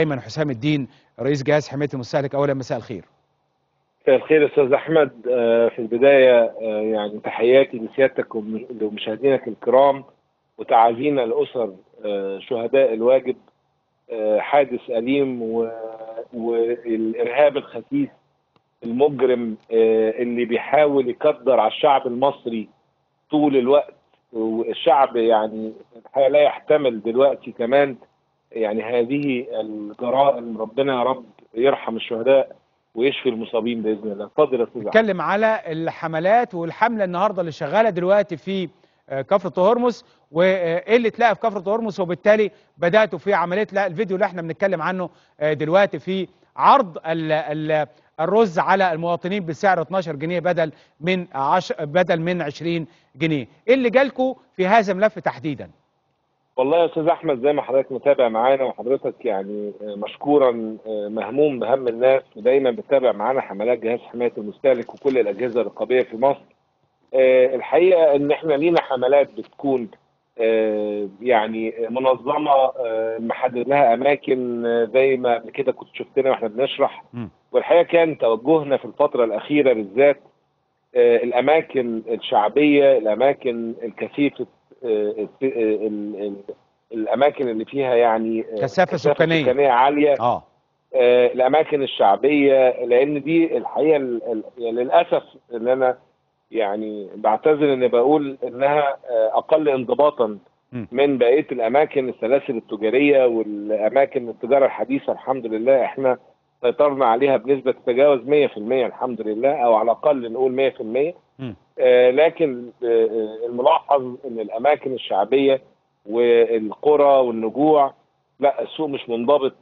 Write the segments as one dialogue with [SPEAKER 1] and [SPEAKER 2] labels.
[SPEAKER 1] ايمن حسام الدين رئيس جهاز حمايه المستهلك اولا مساء الخير
[SPEAKER 2] مساء الخير استاذ احمد آه، في البدايه آه، يعني تحياتي لسيادتك ومشاهدينك الكرام وتعازينا لاسر آه، شهداء الواجب آه، حادث اليم و- والارهاب الخسيس المجرم آه، اللي بيحاول يقدر على الشعب المصري طول الوقت والشعب يعني الحقيقه لا يحتمل دلوقتي كمان يعني هذه الجرائم ربنا يا رب يرحم الشهداء ويشفي المصابين باذن الله اتفضل يا استاذ أحمد.
[SPEAKER 1] نتكلم على الحملات والحمله النهارده اللي شغاله دلوقتي في آه، كفر هرمز وايه اللي اتلقى في كفر هرمز وبالتالي بداتوا في عمليه لا الفيديو اللي احنا بنتكلم عنه آه، دلوقتي في عرض ال ال الرز على المواطنين بسعر 12 جنيه بدل من 10 بدل من 20 جنيه ايه اللي جالكم في هذا الملف تحديدا
[SPEAKER 2] والله يا استاذ احمد زي ما حضرتك متابع معانا وحضرتك يعني آه، مشكورا آه، مهموم بهم الناس ودايما بتتابع معانا حملات جهاز حمايه المستهلك وكل الاجهزه الرقابيه في مصر آه، الحقيقه ان احنا لينا حملات بتكون آه، يعني منظمه آه، محدد لها اماكن آه، زي ما قبل كده كنت شفتنا واحنا بنشرح
[SPEAKER 1] مم.
[SPEAKER 2] والحقيقه كان توجهنا في الفتره الاخيره بالذات آه، الاماكن الشعبيه الاماكن الكثيفه آه، الس- آه، ال- ال- الاماكن اللي فيها يعني آه،
[SPEAKER 1] كثافة سكانية.
[SPEAKER 2] سكانيه عاليه
[SPEAKER 1] اه
[SPEAKER 2] آه، الاماكن الشعبيه لان دي الحقيقه ال- ال- يعني للاسف ان انا يعني بعتذر اني بقول انها آه، اقل انضباطا
[SPEAKER 1] م.
[SPEAKER 2] من بقيه الاماكن السلاسل التجاريه والاماكن التجاره الحديثه الحمد لله احنا سيطرنا عليها بنسبه تتجاوز 100% الحمد لله او على الاقل نقول 100%
[SPEAKER 1] مم.
[SPEAKER 2] آه، لكن آه، آه، الملاحظ ان الاماكن الشعبيه والقرى والنجوع لا السوق مش منضبط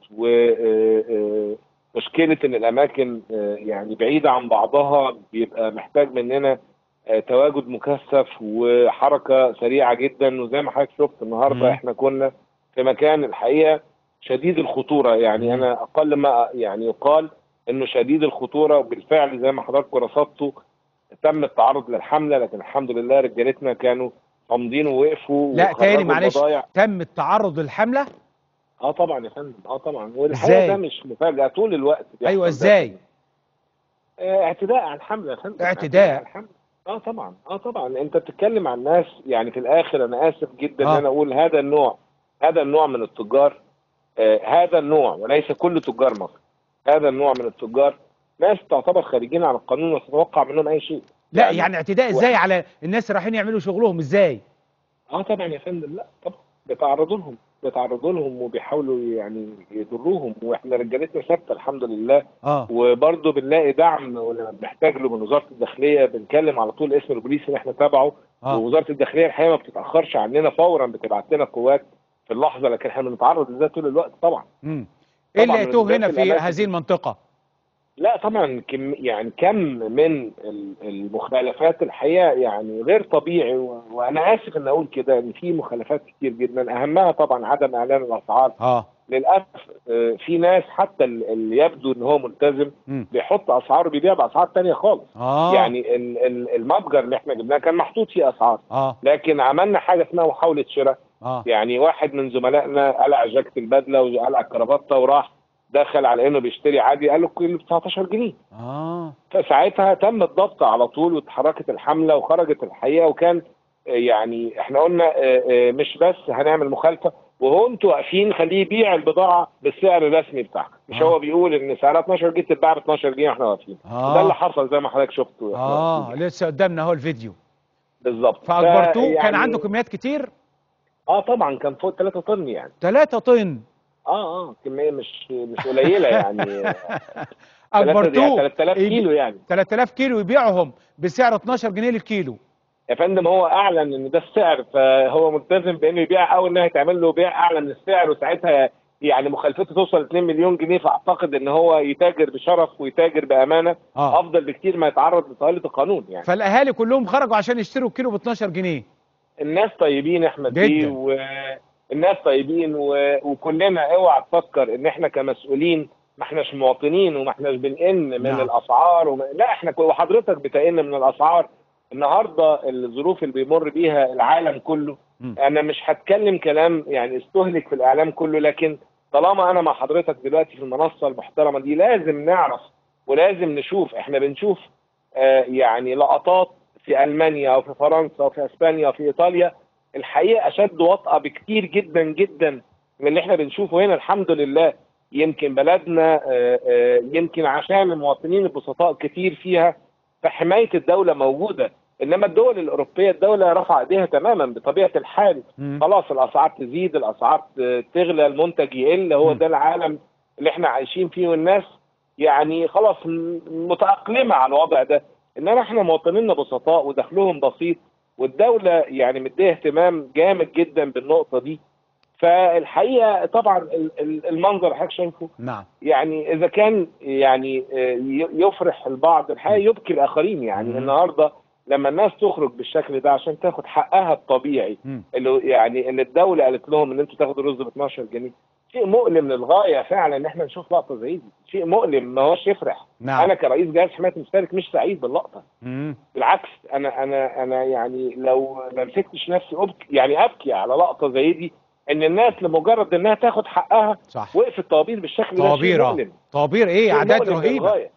[SPEAKER 2] ومشكله ان الاماكن آه، يعني بعيده عن بعضها بيبقى محتاج مننا آه، تواجد مكثف وحركه سريعه جدا وزي ما حضرتك شفت النهارده
[SPEAKER 1] مم.
[SPEAKER 2] احنا كنا في مكان الحقيقه شديد الخطوره يعني
[SPEAKER 1] مم.
[SPEAKER 2] انا اقل ما يعني يقال انه شديد الخطوره وبالفعل زي ما حضراتكم رصدتوا تم التعرض للحمله لكن الحمد لله رجالتنا كانوا صامدين ووقفوا
[SPEAKER 1] لا
[SPEAKER 2] وخرجوا
[SPEAKER 1] تاني معلش
[SPEAKER 2] البضايع.
[SPEAKER 1] تم التعرض للحمله
[SPEAKER 2] اه طبعا يا فندم اه طبعا والحقيقه
[SPEAKER 1] إزاي؟
[SPEAKER 2] ده مش مفاجاه طول الوقت بيحصل
[SPEAKER 1] ايوه
[SPEAKER 2] ده.
[SPEAKER 1] ازاي
[SPEAKER 2] آه، اعتداء على الحمله يا فندم
[SPEAKER 1] اعتداء.
[SPEAKER 2] على الحمله اه طبعا اه طبعا انت بتتكلم عن ناس يعني في الاخر انا اسف جدا
[SPEAKER 1] آه.
[SPEAKER 2] ان انا اقول هذا النوع هذا النوع من التجار آه هذا النوع وليس كل تجار مصر هذا النوع من التجار ناس تعتبر خارجين عن القانون وتتوقع منهم اي شيء
[SPEAKER 1] لا يعني اعتداء ازاي على الناس اللي رايحين يعملوا شغلهم ازاي
[SPEAKER 2] اه طبعا يا فندم لا طبعا بيتعرضوا لهم بيتعرضوا لهم وبيحاولوا يعني يضروهم واحنا رجالتنا ثابته الحمد لله
[SPEAKER 1] اه
[SPEAKER 2] وبرضه بنلاقي دعم ولما بنحتاج له من وزاره الداخليه بنكلم على طول اسم البوليس اللي احنا تابعه
[SPEAKER 1] اه
[SPEAKER 2] ووزاره الداخليه الحقيقه ما بتتاخرش عننا فورا بتبعت لنا قوات في اللحظه لكن احنا بنتعرض لده طول الوقت طبعا
[SPEAKER 1] امم ايه اللي
[SPEAKER 2] طبعاً
[SPEAKER 1] لقيتوه
[SPEAKER 2] بالذات
[SPEAKER 1] هنا في
[SPEAKER 2] الأماكن
[SPEAKER 1] هذه المنطقه
[SPEAKER 2] لا طبعا كم يعني كم من ال- المخالفات الحقيقه يعني غير طبيعي و- وانا اسف ان اقول كده ان في مخالفات كتير جدا اهمها طبعا عدم اعلان الاسعار
[SPEAKER 1] اه
[SPEAKER 2] للاسف آه، في ناس حتى ال- اللي يبدو ان هو ملتزم
[SPEAKER 1] امم
[SPEAKER 2] بيحط اسعار وبيبيع باسعار تانية خالص
[SPEAKER 1] اه
[SPEAKER 2] يعني ال- ال- المتجر اللي احنا جبناه كان محطوط فيه اسعار
[SPEAKER 1] اه
[SPEAKER 2] لكن عملنا حاجه اسمها محاوله شراء
[SPEAKER 1] اه
[SPEAKER 2] يعني واحد من زملائنا قلع جاكيت البدله وقلع الكرافته وراح دخل على انه بيشتري عادي قال له كله ب 19 جنيه
[SPEAKER 1] اه
[SPEAKER 2] فساعتها تم الضبط على طول واتحركت الحمله وخرجت الحقيقه وكان آه، يعني احنا قلنا آه، آه، مش بس هنعمل مخالفه وهو انتوا واقفين خليه يبيع البضاعه بالسعر الرسمي بتاعها مش
[SPEAKER 1] آه.
[SPEAKER 2] هو بيقول ان سعرها 12 جنيه تتباع ب 12 جنيه واحنا واقفين
[SPEAKER 1] آه.
[SPEAKER 2] ده اللي حصل زي ما حضرتك شفت
[SPEAKER 1] اه لسه قدامنا اهو الفيديو
[SPEAKER 2] بالظبط
[SPEAKER 1] فاجبرتوه كان
[SPEAKER 2] فيعني-
[SPEAKER 1] عنده كميات كتير
[SPEAKER 2] اه طبعا كان فوق 3 طن يعني
[SPEAKER 1] 3 طن
[SPEAKER 2] اه اه كميه مش مش قليله يعني
[SPEAKER 1] اجبرتوه
[SPEAKER 2] 3000
[SPEAKER 1] يبي-
[SPEAKER 2] كيلو يعني
[SPEAKER 1] 3000 كيلو يبيعهم بسعر 12 جنيه للكيلو
[SPEAKER 2] يا فندم هو اعلن ان ده السعر فهو ملتزم بانه يبيع او انها يتعمل له بيع اعلى من السعر وساعتها يعني مخالفته توصل 2 مليون جنيه فاعتقد ان هو يتاجر بشرف ويتاجر بامانه
[SPEAKER 1] اه
[SPEAKER 2] افضل بكتير ما يتعرض لطائله القانون يعني
[SPEAKER 1] فالاهالي كلهم خرجوا عشان يشتروا الكيلو ب 12 جنيه
[SPEAKER 2] الناس طيبين يا احمد
[SPEAKER 1] جداً.
[SPEAKER 2] بيه والناس طيبين و... وكلنا اوعى تفكر ان احنا كمسؤولين ما احناش مواطنين وما احناش بنئن من
[SPEAKER 1] نعم.
[SPEAKER 2] الاسعار وما... لا احنا كو- وحضرتك بتئن من الاسعار النهارده الظروف اللي بيمر بيها العالم كله
[SPEAKER 1] مم.
[SPEAKER 2] انا مش هتكلم كلام يعني استهلك في الاعلام كله لكن طالما انا مع حضرتك دلوقتي في المنصه المحترمه دي لازم نعرف ولازم نشوف احنا بنشوف آه يعني لقطات في المانيا وفي فرنسا وفي اسبانيا وفي ايطاليا الحقيقه اشد وطأه بكتير جدا جدا من اللي احنا بنشوفه هنا الحمد لله يمكن بلدنا آه، آه، يمكن عشان المواطنين البسطاء كتير فيها فحمايه الدوله موجوده انما الدول الاوروبيه الدوله رفع ايديها تماما بطبيعه الحال
[SPEAKER 1] مم.
[SPEAKER 2] خلاص الاسعار تزيد الاسعار ت- تغلى المنتج يقل هو
[SPEAKER 1] م.
[SPEAKER 2] ده العالم اللي احنا عايشين فيه والناس يعني خلاص م- متاقلمه على الوضع ده انما احنا مواطنينا بسطاء ودخلهم بسيط والدوله يعني مديه اهتمام جامد جدا بالنقطه دي فالحقيقه طبعا ال- ال- المنظر اللي حضرتك شايفه
[SPEAKER 1] نعم
[SPEAKER 2] يعني اذا كان يعني آه، ي- يفرح البعض الحقيقه يبكي الاخرين يعني
[SPEAKER 1] مم.
[SPEAKER 2] النهارده لما الناس تخرج بالشكل ده عشان تاخد حقها الطبيعي
[SPEAKER 1] مم.
[SPEAKER 2] اللي يعني اللي الدوله قالت لهم ان انتوا تاخدوا الرز ب 12 جنيه شيء مؤلم للغايه فعلا ان احنا نشوف لقطه زي دي شيء مؤلم ما هوش يفرح
[SPEAKER 1] نعم
[SPEAKER 2] انا كرئيس جهاز حمايه المستهلك مش سعيد باللقطه
[SPEAKER 1] مم.
[SPEAKER 2] بالعكس انا انا انا يعني لو ما مسكتش نفسي ابكي يعني ابكي على لقطه زي دي ان الناس لمجرد انها تاخد حقها
[SPEAKER 1] صح
[SPEAKER 2] وقفت طوابير بالشكل ده شيء
[SPEAKER 1] طوابير آه.
[SPEAKER 2] مؤلم
[SPEAKER 1] طوابير ايه
[SPEAKER 2] شيء
[SPEAKER 1] اعداد
[SPEAKER 2] مؤلم
[SPEAKER 1] رهيبه
[SPEAKER 2] للغاية.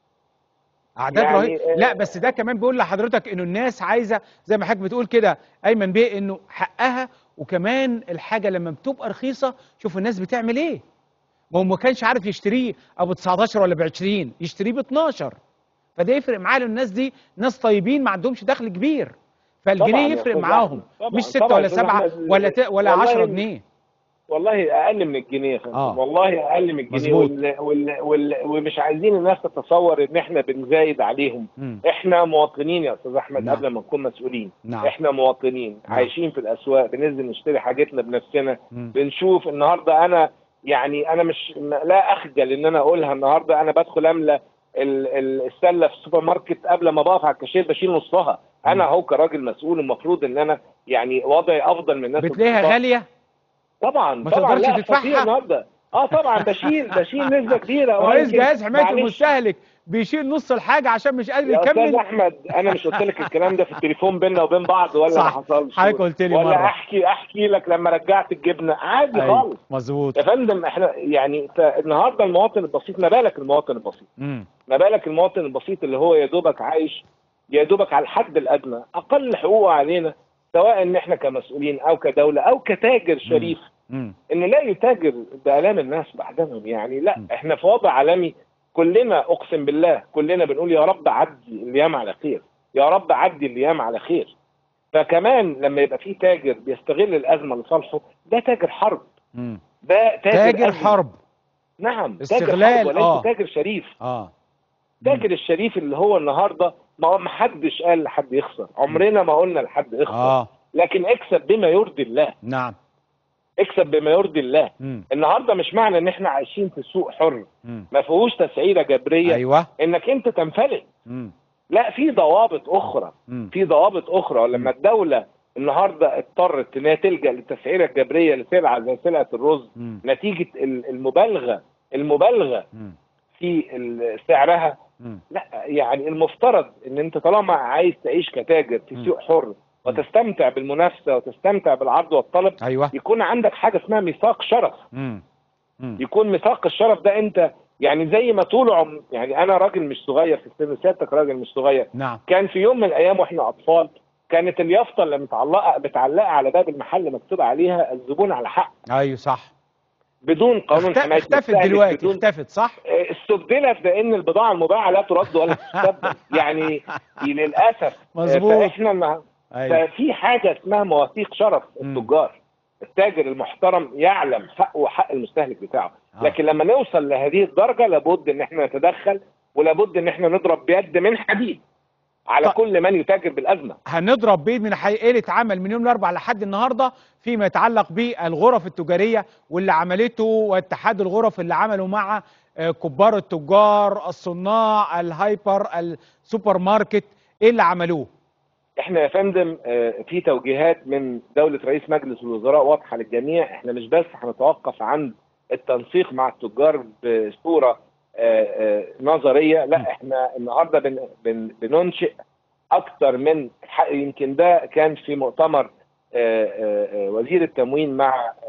[SPEAKER 1] اعداد
[SPEAKER 2] يعني،
[SPEAKER 1] رهيبه
[SPEAKER 2] آه،
[SPEAKER 1] لا بس ده كمان بيقول لحضرتك انه الناس عايزه زي ما حضرتك بتقول كده ايمن بيه انه حقها وكمان الحاجه لما بتبقى رخيصه شوف الناس بتعمل ايه ما هو ما كانش عارف يشتريه ابو 19 ولا ب 20 يشتريه ب 12 فده يفرق معاه لأن الناس دي ناس طيبين ما عندهمش دخل كبير
[SPEAKER 2] طبعاً
[SPEAKER 1] فالجنيه
[SPEAKER 2] يا
[SPEAKER 1] يفرق
[SPEAKER 2] أستاذ
[SPEAKER 1] معاهم
[SPEAKER 2] أحمد،
[SPEAKER 1] مش
[SPEAKER 2] طبعاً،
[SPEAKER 1] 6
[SPEAKER 2] طبعاً
[SPEAKER 1] ولا
[SPEAKER 2] يا أستاذ
[SPEAKER 1] 7
[SPEAKER 2] أحمد،
[SPEAKER 1] ولا ت- ولا
[SPEAKER 2] والله
[SPEAKER 1] 10 جنيه
[SPEAKER 2] والله اقل من الجنيه يا فندم
[SPEAKER 1] آه.
[SPEAKER 2] والله اقل من الجنيه
[SPEAKER 1] مظبوط.
[SPEAKER 2] وال... وال... وال... ومش عايزين الناس تتصور ان احنا بنزايد عليهم
[SPEAKER 1] مم.
[SPEAKER 2] احنا مواطنين يا استاذ احمد
[SPEAKER 1] نعم.
[SPEAKER 2] قبل ما نكون مسؤولين
[SPEAKER 1] نعم
[SPEAKER 2] احنا مواطنين
[SPEAKER 1] نعم.
[SPEAKER 2] عايشين في الاسواق بننزل نشتري حاجتنا بنفسنا
[SPEAKER 1] مم.
[SPEAKER 2] بنشوف النهارده انا يعني انا مش لا اخجل ان انا اقولها النهارده انا بدخل املى ال- ال- السله في السوبر ماركت قبل ما بقف على الكاشير بشيل نصها انا اهو كراجل مسؤول المفروض ان انا يعني وضعي افضل من الناس
[SPEAKER 1] بتلاقيها
[SPEAKER 2] البسطاء.
[SPEAKER 1] غاليه
[SPEAKER 2] طبعا
[SPEAKER 1] ما
[SPEAKER 2] طبعا
[SPEAKER 1] تقدرش
[SPEAKER 2] لا
[SPEAKER 1] تدفعها؟
[SPEAKER 2] أستطيع النهارده اه طبعا بشيل بشيل نسبه كبيره
[SPEAKER 1] رئيس
[SPEAKER 2] ولكن
[SPEAKER 1] جهاز حمايه
[SPEAKER 2] معلش
[SPEAKER 1] المستهلك بيشيل نص الحاجه عشان مش قادر
[SPEAKER 2] يا استاذ
[SPEAKER 1] يكمل
[SPEAKER 2] احمد انا مش قلت لك الكلام ده في التليفون بيننا وبين بعض ولا
[SPEAKER 1] صح.
[SPEAKER 2] ما حصلش
[SPEAKER 1] حضرتك قلت لي
[SPEAKER 2] ولا
[SPEAKER 1] مرة.
[SPEAKER 2] احكي احكي لك لما رجعت الجبنه عادي
[SPEAKER 1] أيوة،
[SPEAKER 2] خالص
[SPEAKER 1] مظبوط
[SPEAKER 2] يا فندم احنا يعني ف- النهارده المواطن البسيط ما بالك المواطن البسيط
[SPEAKER 1] مم.
[SPEAKER 2] ما بالك المواطن البسيط اللي هو يا دوبك عايش يا دوبك على الحد الادنى اقل حقوقه علينا سواء ان احنا كمسؤولين او كدوله او كتاجر شريف
[SPEAKER 1] مم.
[SPEAKER 2] ان لا يتاجر بالام الناس بعدهم يعني لا
[SPEAKER 1] م.
[SPEAKER 2] احنا في وضع عالمي كلنا اقسم بالله كلنا بنقول يا رب عدي الايام على خير يا رب عدي الايام على خير فكمان لما يبقى في تاجر بيستغل الازمه لصالحه ده تاجر حرب
[SPEAKER 1] مم.
[SPEAKER 2] ده تاجر,
[SPEAKER 1] تاجر
[SPEAKER 2] أزمة.
[SPEAKER 1] حرب
[SPEAKER 2] نعم تاجر
[SPEAKER 1] استغلال،
[SPEAKER 2] حرب وليس
[SPEAKER 1] آه.
[SPEAKER 2] تاجر شريف
[SPEAKER 1] اه
[SPEAKER 2] تاجر الشريف اللي هو النهارده ما ما حدش قال لحد يخسر عمرنا ما قلنا لحد يخسر
[SPEAKER 1] اه
[SPEAKER 2] لكن اكسب بما يرضي الله
[SPEAKER 1] نعم
[SPEAKER 2] اكسب بما يرضي الله
[SPEAKER 1] مم.
[SPEAKER 2] النهارده مش معنى ان احنا عايشين في سوق حر
[SPEAKER 1] مم.
[SPEAKER 2] ما فيهوش تسعيره جبريه
[SPEAKER 1] ايوه
[SPEAKER 2] انك انت تنفلت
[SPEAKER 1] مم.
[SPEAKER 2] لا في ضوابط اخرى
[SPEAKER 1] مم.
[SPEAKER 2] في ضوابط اخرى ولما الدوله النهارده اضطرت ان هي تلجا للتسعيره الجبريه لسلعه زي سلعه الرز
[SPEAKER 1] مم.
[SPEAKER 2] نتيجه ال- المبالغه المبالغه
[SPEAKER 1] مم.
[SPEAKER 2] في ال- سعرها
[SPEAKER 1] مم.
[SPEAKER 2] لا يعني المفترض ان انت طالما عايز تعيش كتاجر في
[SPEAKER 1] مم.
[SPEAKER 2] سوق حر وتستمتع بالمنافسه وتستمتع بالعرض والطلب
[SPEAKER 1] ايوه
[SPEAKER 2] يكون عندك حاجه اسمها ميثاق شرف
[SPEAKER 1] مم. مم.
[SPEAKER 2] يكون ميثاق الشرف ده انت يعني زي ما طول عم يعني انا راجل مش صغير في السن سيادتك راجل مش صغير
[SPEAKER 1] نعم
[SPEAKER 2] كان في يوم من الايام واحنا اطفال كانت اليافطه اللي متعلقه متعلقه على باب المحل مكتوب عليها الزبون على حق
[SPEAKER 1] ايوه صح
[SPEAKER 2] بدون قانون
[SPEAKER 1] اخت-
[SPEAKER 2] حمايه
[SPEAKER 1] اختفت
[SPEAKER 2] المستهلك،
[SPEAKER 1] دلوقتي
[SPEAKER 2] بدون
[SPEAKER 1] اختفت صح
[SPEAKER 2] آه، استبدلت بان البضاعه المباعه لا ترد ولا تستبدل يعني للاسف آه،
[SPEAKER 1] مظبوط.
[SPEAKER 2] فاحنا ما
[SPEAKER 1] ايوه
[SPEAKER 2] ففي حاجه اسمها مواثيق شرف
[SPEAKER 1] مم.
[SPEAKER 2] التجار التاجر المحترم يعلم حقه وحق المستهلك بتاعه
[SPEAKER 1] آه.
[SPEAKER 2] لكن لما نوصل لهذه الدرجه لابد ان احنا نتدخل ولابد ان احنا نضرب بيد من حديد على
[SPEAKER 1] طيب.
[SPEAKER 2] كل من يتاجر بالازمه
[SPEAKER 1] هنضرب بيد من حقيقة عمل من يوم الاربعاء لحد النهارده فيما يتعلق بالغرف التجاريه واللي عملته واتحاد الغرف اللي عمله مع آه، كبار التجار الصناع الهايبر السوبر ماركت ايه اللي عملوه؟
[SPEAKER 2] احنا يا فندم آه، في توجيهات من دوله رئيس مجلس الوزراء واضحه للجميع احنا مش بس هنتوقف عند التنسيق مع التجار بصوره آه، آه، نظريه لا احنا النهارده بن بن بننشئ اكتر من ح- يمكن ده كان في مؤتمر آه، آه، آه، وزير التموين مع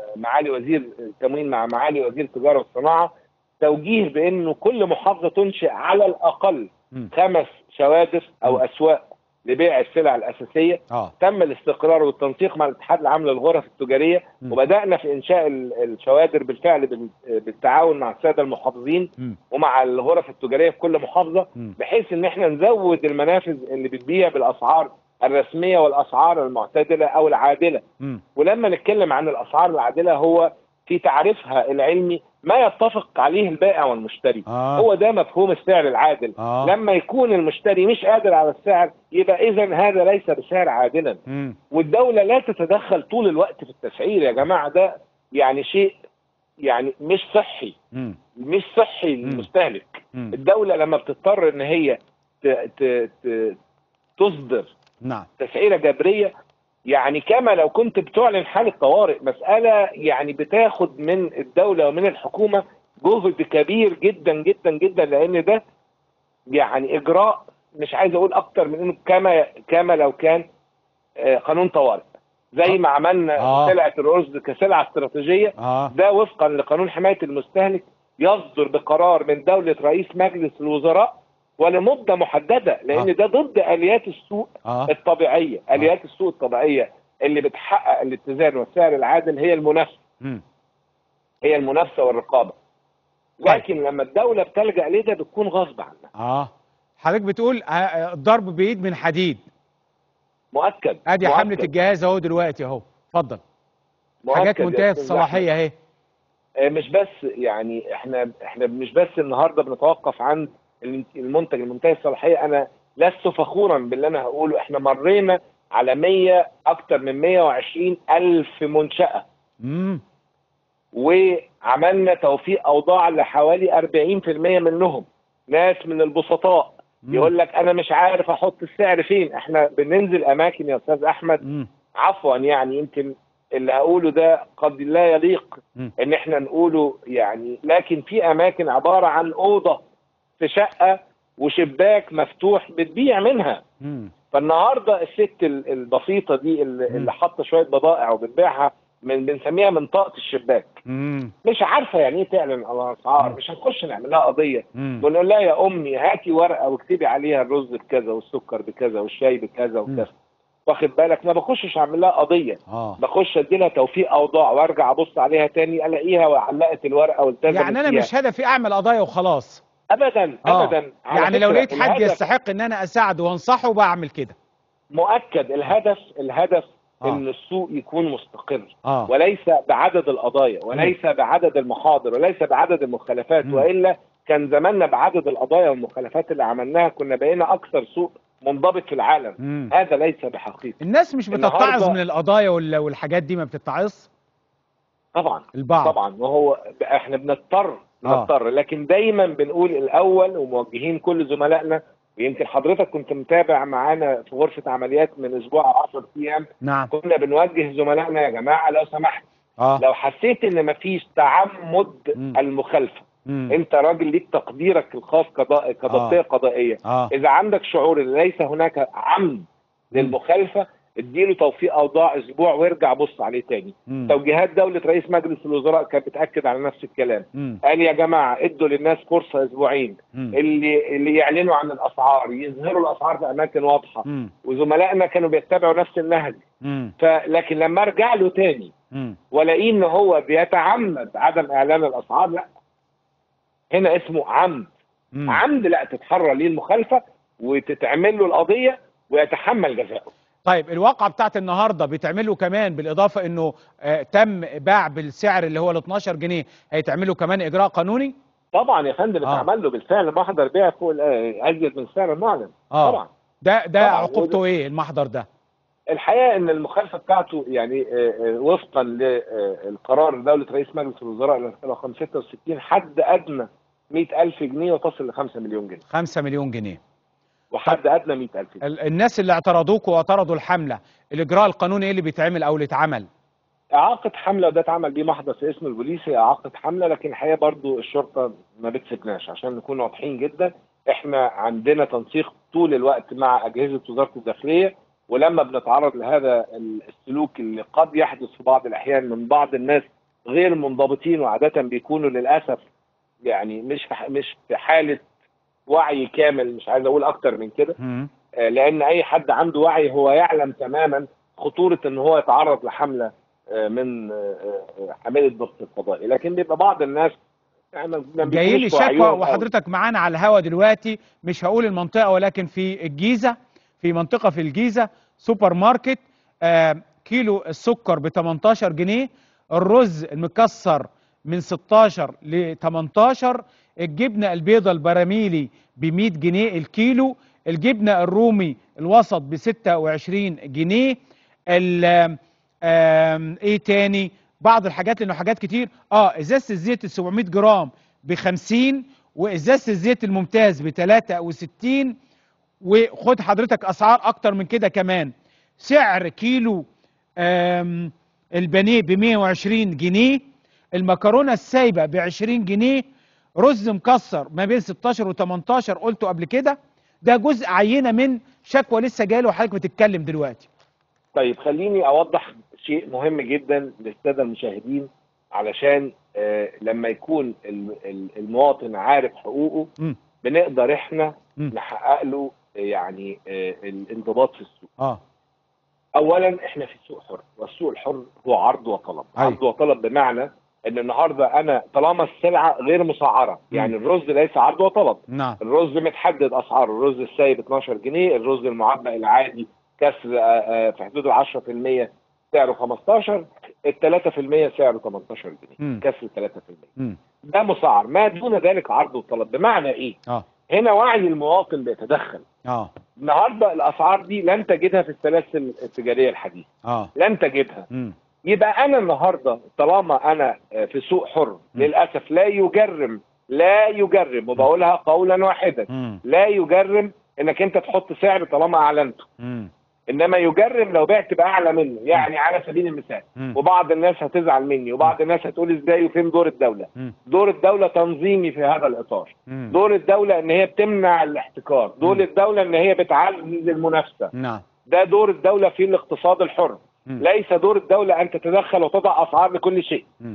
[SPEAKER 2] معالي وزير التموين مع معالي وزير التجاره والصناعه توجيه بانه كل محافظه تنشئ على الاقل
[SPEAKER 1] مم.
[SPEAKER 2] خمس شوادر او
[SPEAKER 1] مم.
[SPEAKER 2] اسواق لبيع السلع الاساسيه
[SPEAKER 1] اه
[SPEAKER 2] تم الاستقرار والتنسيق مع الاتحاد العام للغرف التجاريه
[SPEAKER 1] مم.
[SPEAKER 2] وبدانا في انشاء ال- الشوادر بالفعل بال- بالتعاون مع الساده المحافظين
[SPEAKER 1] مم.
[SPEAKER 2] ومع الغرف التجاريه في كل محافظه
[SPEAKER 1] مم.
[SPEAKER 2] بحيث ان احنا نزود المنافذ اللي بتبيع بالاسعار الرسميه والاسعار المعتدله او العادله
[SPEAKER 1] مم.
[SPEAKER 2] ولما نتكلم عن الاسعار العادله هو في تعريفها العلمي ما يتفق عليه البائع والمشتري
[SPEAKER 1] اه
[SPEAKER 2] هو ده مفهوم السعر العادل
[SPEAKER 1] اه
[SPEAKER 2] لما يكون المشتري مش قادر على السعر يبقى اذا هذا ليس بسعر عادلا
[SPEAKER 1] مم.
[SPEAKER 2] والدوله لا تتدخل طول الوقت في التسعير يا جماعه ده يعني شيء يعني مش صحي
[SPEAKER 1] مم.
[SPEAKER 2] مش صحي للمستهلك
[SPEAKER 1] مم.
[SPEAKER 2] الدوله لما بتضطر ان هي ت- ت- ت- تصدر
[SPEAKER 1] نعم
[SPEAKER 2] تسعيره جبريه يعني كما لو كنت بتعلن حاله طوارئ مساله يعني بتاخد من الدوله ومن الحكومه جهد كبير جدا جدا جدا لان ده يعني اجراء مش عايز اقول اكتر من انه كما كما لو كان آه، قانون طوارئ زي ما عملنا
[SPEAKER 1] آه.
[SPEAKER 2] سلعه الرز كسلعه استراتيجيه
[SPEAKER 1] اه
[SPEAKER 2] ده وفقا لقانون حمايه المستهلك يصدر بقرار من دوله رئيس مجلس الوزراء ولمده محدده لان
[SPEAKER 1] آه.
[SPEAKER 2] ده ضد اليات السوق
[SPEAKER 1] اه
[SPEAKER 2] الطبيعيه اليات السوق الطبيعيه اللي بتحقق الاتزان والسعر العادل هي المنافسه
[SPEAKER 1] مم.
[SPEAKER 2] هي المنافسه والرقابه لكن لما الدوله بتلجا ليه ده بتكون غصب عنها
[SPEAKER 1] اه حضرتك بتقول آه، آه، الضرب بايد من حديد
[SPEAKER 2] مؤكد
[SPEAKER 1] ادي
[SPEAKER 2] مؤكد.
[SPEAKER 1] حمله الجهاز اهو دلوقتي اهو اتفضل
[SPEAKER 2] مؤكد
[SPEAKER 1] حاجات
[SPEAKER 2] يا
[SPEAKER 1] منتهيه
[SPEAKER 2] أستاذ
[SPEAKER 1] الصلاحيه اهي
[SPEAKER 2] آه، مش بس يعني احنا احنا مش بس النهارده بنتوقف عن المنتج المنتهي الصلاحيه انا لست فخورا باللي انا هقوله احنا مرينا على 100 اكتر من 120 الف منشاه
[SPEAKER 1] امم
[SPEAKER 2] وعملنا توفيق اوضاع لحوالي 40% منهم ناس من البسطاء يقول لك انا مش عارف احط السعر فين احنا بننزل اماكن يا استاذ احمد
[SPEAKER 1] امم
[SPEAKER 2] عفوا يعني يمكن اللي هقوله ده قد لا يليق
[SPEAKER 1] مم.
[SPEAKER 2] ان احنا نقوله يعني لكن في اماكن عباره عن اوضه في شقه وشباك مفتوح بتبيع منها
[SPEAKER 1] امم
[SPEAKER 2] فالنهارده الست ال- البسيطه دي اللي,
[SPEAKER 1] مم.
[SPEAKER 2] اللي حاطه شويه بضائع وبتبيعها من بنسميها منطقه الشباك
[SPEAKER 1] امم
[SPEAKER 2] مش عارفه يعني ايه تعلن على الاسعار
[SPEAKER 1] مم.
[SPEAKER 2] مش هنخش نعمل لها قضيه
[SPEAKER 1] امم
[SPEAKER 2] ونقول لها يا امي هاتي ورقه واكتبي عليها الرز بكذا والسكر بكذا والشاي بكذا
[SPEAKER 1] مم.
[SPEAKER 2] وكذا واخد بالك ما بخشش اعمل لها قضيه
[SPEAKER 1] اه
[SPEAKER 2] بخش ادي لها توفيق اوضاع وارجع ابص عليها تاني الاقيها وعلقت الورقه والتزمت
[SPEAKER 1] يعني انا
[SPEAKER 2] فيها.
[SPEAKER 1] مش هدفي اعمل قضايا وخلاص
[SPEAKER 2] ابدا
[SPEAKER 1] آه.
[SPEAKER 2] ابدا على
[SPEAKER 1] يعني لو
[SPEAKER 2] فكرة
[SPEAKER 1] لقيت حد
[SPEAKER 2] الهدف
[SPEAKER 1] يستحق ان انا اساعده وانصحه بعمل كده
[SPEAKER 2] مؤكد الهدف الهدف
[SPEAKER 1] آه.
[SPEAKER 2] ان السوق يكون مستقر
[SPEAKER 1] اه
[SPEAKER 2] وليس بعدد القضايا وليس بعدد المحاضر وليس بعدد المخالفات
[SPEAKER 1] مم.
[SPEAKER 2] والا كان زماننا بعدد القضايا والمخالفات اللي عملناها كنا بقينا اكثر سوق منضبط في العالم
[SPEAKER 1] مم.
[SPEAKER 2] هذا ليس بحقيقه
[SPEAKER 1] الناس مش بتتعظ
[SPEAKER 2] النهاردة-
[SPEAKER 1] من القضايا وال- والحاجات دي ما بتتعظ
[SPEAKER 2] طبعا
[SPEAKER 1] البعض
[SPEAKER 2] طبعا وهو احنا بنضطر
[SPEAKER 1] آه.
[SPEAKER 2] بنضطر لكن دايما بنقول الاول وموجهين كل زملائنا ويمكن حضرتك كنت متابع معانا في غرفه عمليات من اسبوع او 10 ايام
[SPEAKER 1] نعم
[SPEAKER 2] كنا بنوجه زملائنا يا جماعه لو سمحت
[SPEAKER 1] اه
[SPEAKER 2] لو حسيت ان مفيش تعمد
[SPEAKER 1] مم.
[SPEAKER 2] المخالفه
[SPEAKER 1] مم.
[SPEAKER 2] انت راجل ليك تقديرك الخاص كض- كضبطيه
[SPEAKER 1] آه.
[SPEAKER 2] قضائيه
[SPEAKER 1] اه
[SPEAKER 2] اذا عندك شعور ان ليس هناك عمد للمخالفه اديله توفيق اوضاع اسبوع وارجع بص عليه تاني
[SPEAKER 1] مم.
[SPEAKER 2] توجيهات دوله رئيس مجلس الوزراء كانت بتاكد على نفس الكلام
[SPEAKER 1] مم.
[SPEAKER 2] قال يا جماعه ادوا للناس فرصه اسبوعين
[SPEAKER 1] مم.
[SPEAKER 2] اللي اللي يعلنوا عن الاسعار يظهروا الاسعار في اماكن واضحه
[SPEAKER 1] مم.
[SPEAKER 2] وزملائنا كانوا بيتبعوا نفس النهج
[SPEAKER 1] مم.
[SPEAKER 2] فلكن لما ارجع له تاني
[SPEAKER 1] مم.
[SPEAKER 2] والاقيه ان هو بيتعمد عدم اعلان الاسعار لا هنا اسمه عمد
[SPEAKER 1] مم.
[SPEAKER 2] عمد لا تتحرى ليه المخالفه وتتعمل له القضيه ويتحمل جزاؤه
[SPEAKER 1] طيب الواقعة بتاعت النهارده بيتعملوا كمان بالاضافه انه آه تم باع بالسعر اللي هو ال 12 جنيه هيتعملوا كمان اجراء قانوني
[SPEAKER 2] طبعا يا فندم
[SPEAKER 1] آه.
[SPEAKER 2] اتعمل له بالفعل محضر بيع فوق ال- آه، ازيد من السعر المعلن
[SPEAKER 1] اه
[SPEAKER 2] طبعا
[SPEAKER 1] ده ده
[SPEAKER 2] طبعاً.
[SPEAKER 1] عقوبته ايه المحضر ده
[SPEAKER 2] الحقيقه ان المخالفه بتاعته يعني آه، آه، وفقا للقرار دوله رئيس مجلس الوزراء رقم 66 حد ادنى 100000 جنيه وتصل ل 5 مليون جنيه
[SPEAKER 1] 5 مليون جنيه
[SPEAKER 2] وحد ادنى 100000 جنيه
[SPEAKER 1] ال- الناس اللي اعترضوكوا واعترضوا الحمله الاجراء القانوني ايه اللي بيتعمل او اللي اتعمل
[SPEAKER 2] اعاقه حمله وده اتعمل بيه محضر في اسم البوليس هي اعاقه حمله لكن الحقيقه برضو الشرطه ما بتسيبناش عشان نكون واضحين جدا احنا عندنا تنسيق طول الوقت مع اجهزه وزاره الداخليه ولما بنتعرض لهذا السلوك اللي قد يحدث في بعض الاحيان من بعض الناس غير منضبطين وعاده بيكونوا للاسف يعني مش في ح- مش في حاله وعي كامل مش عايز اقول اكتر من كده
[SPEAKER 1] مم.
[SPEAKER 2] آه، لان اي حد عنده وعي هو يعلم تماما خطوره ان هو يتعرض لحمله آه، من آه، آه، حامله ضغط الفضائي لكن بيبقى بعض الناس يعني ما- ما
[SPEAKER 1] جايين لي
[SPEAKER 2] بيكونوش
[SPEAKER 1] شكوى
[SPEAKER 2] واعيين أوي.
[SPEAKER 1] وحضرتك معانا على الهوا دلوقتي مش هقول المنطقه ولكن في الجيزه في منطقه في الجيزه سوبر ماركت آه كيلو السكر ب 18 جنيه الرز المكسر من 16 ل 18 الجبنه البيضاء البراميلي ب 100 جنيه الكيلو الجبنه الرومي الوسط ب 26 جنيه ال- آم، ايه تاني بعض الحاجات لانه حاجات كتير اه ازازه الزيت ال 700 جرام ب 50 وازازه الزيت الممتاز ب 63 وخد حضرتك اسعار اكتر من كده كمان سعر كيلو آم، البانيه ب 120 جنيه المكرونه السايبه ب 20 جنيه رز مكسر ما بين 16 و18 قلته قبل كده ده جزء عينه من شكوى لسه جاله وحضرتك بتتكلم دلوقتي
[SPEAKER 2] طيب خليني اوضح شيء مهم جدا للساده المشاهدين علشان آه، لما يكون ال- ال- المواطن عارف حقوقه
[SPEAKER 1] مم.
[SPEAKER 2] بنقدر احنا
[SPEAKER 1] مم.
[SPEAKER 2] نحقق له آه، يعني آه، الانضباط في السوق
[SPEAKER 1] اه
[SPEAKER 2] اولا احنا في سوق حر والسوق الحر هو عرض وطلب
[SPEAKER 1] أيوة.
[SPEAKER 2] عرض وطلب بمعنى ان النهارده انا طالما السلعه غير مسعره يعني الرز ليس عرض وطلب
[SPEAKER 1] نعم
[SPEAKER 2] الرز متحدد اسعاره الرز السايب 12 جنيه الرز المعبأ العادي كسر آه، آه، في حدود ال 10% سعره 15 ال 3% سعره 18 جنيه
[SPEAKER 1] مم.
[SPEAKER 2] كسر 3%
[SPEAKER 1] مم.
[SPEAKER 2] ده مسعر ما دون ذلك عرض وطلب بمعنى ايه
[SPEAKER 1] اه
[SPEAKER 2] هنا وعي المواطن بيتدخل
[SPEAKER 1] اه
[SPEAKER 2] النهارده الاسعار دي لن تجدها في السلاسل التجاريه الحديثه
[SPEAKER 1] اه
[SPEAKER 2] لن تجدها
[SPEAKER 1] مم.
[SPEAKER 2] يبقى انا النهارده طالما انا في سوق حر للاسف لا يجرم لا يجرم وبقولها قولا واحدا
[SPEAKER 1] مم.
[SPEAKER 2] لا يجرم انك انت تحط سعر طالما اعلنته
[SPEAKER 1] مم.
[SPEAKER 2] انما يجرم لو بعت باعلى منه يعني على سبيل المثال
[SPEAKER 1] مم.
[SPEAKER 2] وبعض الناس هتزعل مني وبعض الناس هتقول ازاي وفين دور الدوله
[SPEAKER 1] مم.
[SPEAKER 2] دور الدوله تنظيمي في هذا الاطار
[SPEAKER 1] مم.
[SPEAKER 2] دور الدوله ان هي بتمنع الاحتكار دور
[SPEAKER 1] مم.
[SPEAKER 2] الدوله ان هي بتعزز المنافسه
[SPEAKER 1] نعم
[SPEAKER 2] ده دور الدوله في الاقتصاد الحر
[SPEAKER 1] مم.
[SPEAKER 2] ليس دور الدولة أن تتدخل وتضع أسعار لكل شيء
[SPEAKER 1] مم.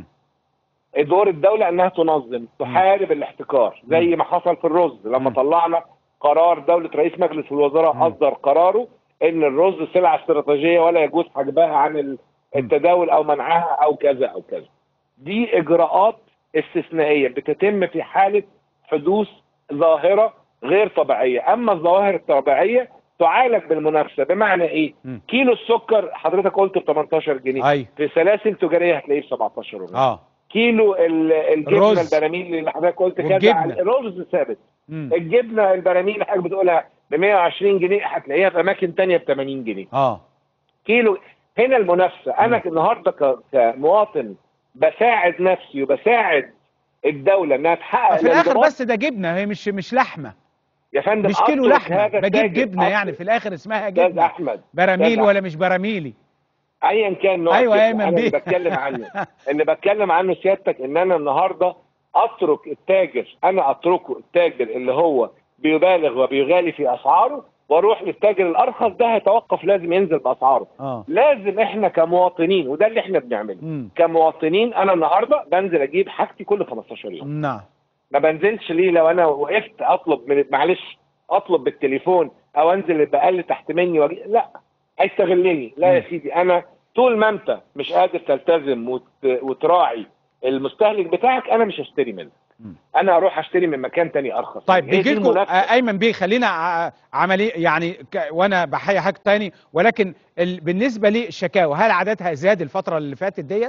[SPEAKER 2] دور الدولة أنها تنظم تحارب الاحتكار زي ما حصل في الرز لما
[SPEAKER 1] مم.
[SPEAKER 2] طلعنا قرار دولة رئيس مجلس الوزراء
[SPEAKER 1] مم.
[SPEAKER 2] أصدر قراره أن الرز سلعة استراتيجية ولا يجوز حجبها عن ال- التداول أو منعها أو كذا أو كذا دي إجراءات استثنائية بتتم في حالة حدوث ظاهرة غير طبيعية أما الظواهر الطبيعية تعالج بالمنافسة بمعنى إيه؟
[SPEAKER 1] مم.
[SPEAKER 2] كيلو السكر حضرتك قلت ب 18 جنيه
[SPEAKER 1] اي
[SPEAKER 2] في سلاسل تجاريه هتلاقيه ب 17 ونص
[SPEAKER 1] اه
[SPEAKER 2] كيلو ال- الجبنه
[SPEAKER 1] الرز.
[SPEAKER 2] البراميل اللي حضرتك قلت كذا
[SPEAKER 1] والجبنة.
[SPEAKER 2] على- الرز ثابت
[SPEAKER 1] مم.
[SPEAKER 2] الجبنه البراميل اللي حضرتك بتقولها ب 120 جنيه هتلاقيها في اماكن تانية ب 80 جنيه
[SPEAKER 1] اه
[SPEAKER 2] كيلو هنا المنافسه انا النهارده ك- كمواطن بساعد نفسي وبساعد الدوله انها تحقق
[SPEAKER 1] في الاخر
[SPEAKER 2] الانضباط.
[SPEAKER 1] بس ده جبنه هي مش مش لحمه
[SPEAKER 2] يا فندم
[SPEAKER 1] مش كيلو
[SPEAKER 2] أترك
[SPEAKER 1] لحمه
[SPEAKER 2] هذا
[SPEAKER 1] بجيب
[SPEAKER 2] التاجر،
[SPEAKER 1] جبنه يعني
[SPEAKER 2] أترك-
[SPEAKER 1] في الاخر اسمها
[SPEAKER 2] استاذ
[SPEAKER 1] جبنه
[SPEAKER 2] احمد
[SPEAKER 1] براميل
[SPEAKER 2] أستاذ
[SPEAKER 1] ولا مش براميلي
[SPEAKER 2] ايا كان نوع
[SPEAKER 1] أيوة،
[SPEAKER 2] الجبنة،
[SPEAKER 1] أيمن
[SPEAKER 2] انا اللي
[SPEAKER 1] بيه.
[SPEAKER 2] بتكلم عنه اللي بتكلم عنه سيادتك ان انا النهارده اترك التاجر انا اتركه التاجر اللي هو بيبالغ وبيغالي في اسعاره واروح للتاجر الارخص ده هيتوقف لازم ينزل باسعاره
[SPEAKER 1] اه
[SPEAKER 2] لازم احنا كمواطنين وده اللي احنا بنعمله
[SPEAKER 1] مم.
[SPEAKER 2] كمواطنين انا النهارده بنزل اجيب حاجتي كل 15 يوم
[SPEAKER 1] نعم
[SPEAKER 2] ما بنزلش ليه لو انا وقفت اطلب من معلش اطلب بالتليفون او انزل البقال تحت مني وأجي... لا هيستغلني لا يا
[SPEAKER 1] مم.
[SPEAKER 2] سيدي انا طول ما انت مش قادر تلتزم وت... وتراعي المستهلك بتاعك انا مش هشتري منك
[SPEAKER 1] مم.
[SPEAKER 2] انا اروح اشتري من مكان تاني ارخص
[SPEAKER 1] طيب
[SPEAKER 2] هي دي
[SPEAKER 1] بيجي لكم
[SPEAKER 2] المنافسة.
[SPEAKER 1] ايمن بيه خلينا ع- عملي يعني ك- وانا بحيي حاجه تاني ولكن ال... بالنسبه للشكاوى هل عددها زاد الفتره اللي فاتت ديت؟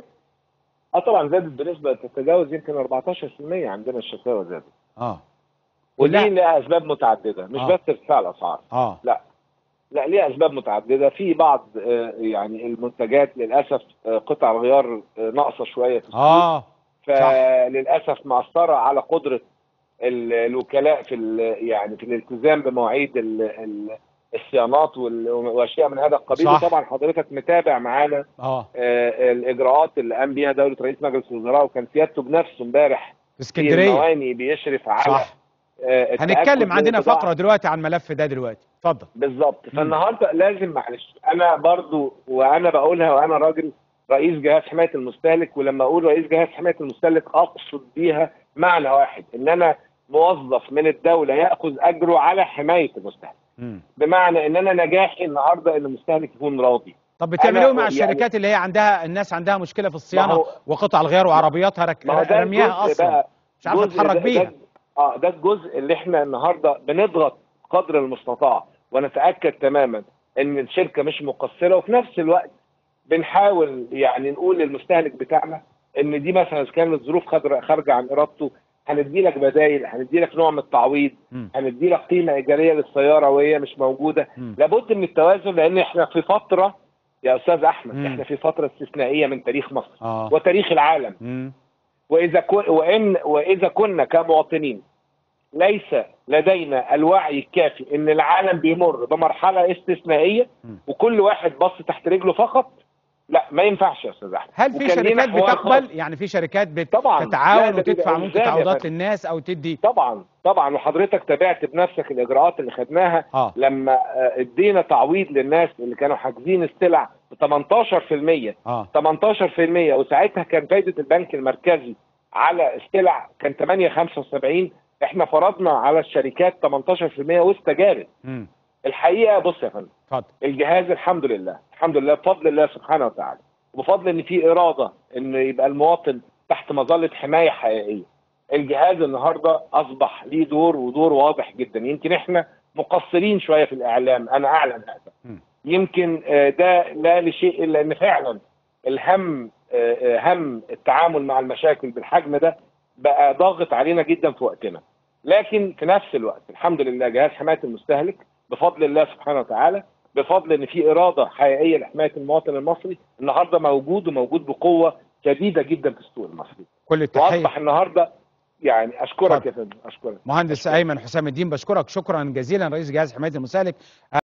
[SPEAKER 2] اه طبعا زادت بنسبه تتجاوز يمكن 14% عندنا الشكاوى زادت
[SPEAKER 1] اه
[SPEAKER 2] ودي
[SPEAKER 1] كلها-
[SPEAKER 2] لها اسباب متعدده مش
[SPEAKER 1] آه.
[SPEAKER 2] بس ارتفاع الاسعار
[SPEAKER 1] اه
[SPEAKER 2] لا لا ليها اسباب متعدده في بعض آه، يعني المنتجات للاسف آه، قطع الغيار آه، ناقصه شويه في السوق
[SPEAKER 1] اه
[SPEAKER 2] فللاسف مأثره على قدره ال- الوكلاء في ال- يعني في الالتزام بمواعيد ال- ال- الصيانات وال- واشياء من هذا القبيل
[SPEAKER 1] صح.
[SPEAKER 2] وطبعا حضرتك متابع معانا
[SPEAKER 1] اه
[SPEAKER 2] آه، الاجراءات اللي قام بيها دوله رئيس مجلس الوزراء وكان سيادته بنفسه امبارح
[SPEAKER 1] في
[SPEAKER 2] في
[SPEAKER 1] اسكندريه
[SPEAKER 2] المواني بيشرف على
[SPEAKER 1] صح
[SPEAKER 2] آه، التأكد
[SPEAKER 1] هنتكلم
[SPEAKER 2] من
[SPEAKER 1] عندنا
[SPEAKER 2] البضاعة.
[SPEAKER 1] فقره دلوقتي عن الملف ده دلوقتي اتفضل
[SPEAKER 2] بالظبط فالنهارده لازم معلش انا برضو وانا بقولها وانا راجل رئيس جهاز حمايه المستهلك ولما اقول رئيس جهاز حمايه المستهلك اقصد بيها معنى واحد ان انا موظف من الدوله ياخذ اجره على حمايه المستهلك
[SPEAKER 1] مم.
[SPEAKER 2] بمعنى ان انا نجاحي النهارده ان المستهلك يكون راضي
[SPEAKER 1] طب بتعملوا ايه مع
[SPEAKER 2] يعني-
[SPEAKER 1] الشركات اللي هي عندها الناس عندها مشكله في الصيانه
[SPEAKER 2] هو-
[SPEAKER 1] وقطع الغيار وعربياتها رك...
[SPEAKER 2] ما هو ده
[SPEAKER 1] رمياها
[SPEAKER 2] الجزء
[SPEAKER 1] اصلا
[SPEAKER 2] بقى
[SPEAKER 1] مش عارفه
[SPEAKER 2] جزء
[SPEAKER 1] تتحرك
[SPEAKER 2] ده-
[SPEAKER 1] بيها
[SPEAKER 2] ده اه ده الجزء اللي احنا النهارده بنضغط قدر المستطاع ونتاكد تماما ان الشركه مش مقصره وفي نفس الوقت بنحاول يعني نقول للمستهلك بتاعنا ان دي مثلا إذا كانت الظروف خضر- خارجه عن ارادته هندي لك بدائل هندي لك نوع من التعويض
[SPEAKER 1] مم.
[SPEAKER 2] هندي لك قيمه ايجاريه للسياره وهي مش موجوده
[SPEAKER 1] مم.
[SPEAKER 2] لابد من التوازن لان احنا في فتره يا استاذ احمد
[SPEAKER 1] مم.
[SPEAKER 2] احنا في فتره استثنائيه من تاريخ مصر
[SPEAKER 1] اه
[SPEAKER 2] وتاريخ العالم
[SPEAKER 1] مم.
[SPEAKER 2] واذا كن وان واذا كنا كمواطنين ليس لدينا الوعي الكافي ان العالم بيمر بمرحله استثنائيه
[SPEAKER 1] م.
[SPEAKER 2] وكل واحد بص تحت رجله فقط لا ما ينفعش يا استاذ احمد
[SPEAKER 1] هل في
[SPEAKER 2] وكان لينا
[SPEAKER 1] شركات
[SPEAKER 2] حوار
[SPEAKER 1] بتقبل
[SPEAKER 2] خاص.
[SPEAKER 1] يعني في شركات
[SPEAKER 2] طبعا لا،
[SPEAKER 1] بتتعاون
[SPEAKER 2] ده
[SPEAKER 1] وتدفع
[SPEAKER 2] بيبقى
[SPEAKER 1] ممكن
[SPEAKER 2] إلزام يا
[SPEAKER 1] تعويضات
[SPEAKER 2] فندم.
[SPEAKER 1] للناس او تدي
[SPEAKER 2] طبعا طبعا وحضرتك تابعت بنفسك الاجراءات اللي خدناها
[SPEAKER 1] اه
[SPEAKER 2] لما آه، ادينا تعويض للناس اللي كانوا حاجزين السلع ب 18%
[SPEAKER 1] اه
[SPEAKER 2] 18% وساعتها كان فايده البنك المركزي على السلع كان 8.75 احنا فرضنا على الشركات 18% واستجابت
[SPEAKER 1] امم
[SPEAKER 2] الحقيقه بص يا فندم
[SPEAKER 1] اتفضل
[SPEAKER 2] الجهاز الحمد لله الحمد لله بفضل الله سبحانه وتعالى وبفضل ان في اراده ان يبقى المواطن تحت مظله حمايه حقيقيه الجهاز النهارده اصبح ليه دور ودور واضح جدا يمكن احنا مقصرين شويه في الاعلام انا اعلن هذا
[SPEAKER 1] مم.
[SPEAKER 2] يمكن آه، ده لا لشيء الا ان فعلا الهم آه، آه، هم التعامل مع المشاكل بالحجم ده بقى ضاغط علينا جدا في وقتنا لكن في نفس الوقت الحمد لله جهاز حمايه المستهلك بفضل الله سبحانه وتعالى بفضل ان في اراده حقيقيه لحمايه المواطن المصري النهارده موجود وموجود بقوه شديده جدا في السوق المصري
[SPEAKER 1] كل التحيه
[SPEAKER 2] واصبح النهارده يعني اشكرك
[SPEAKER 1] اتفضل.
[SPEAKER 2] يا فندم اشكرك
[SPEAKER 1] مهندس ايمن حسام الدين بشكرك شكرا جزيلا رئيس جهاز حمايه المستهلك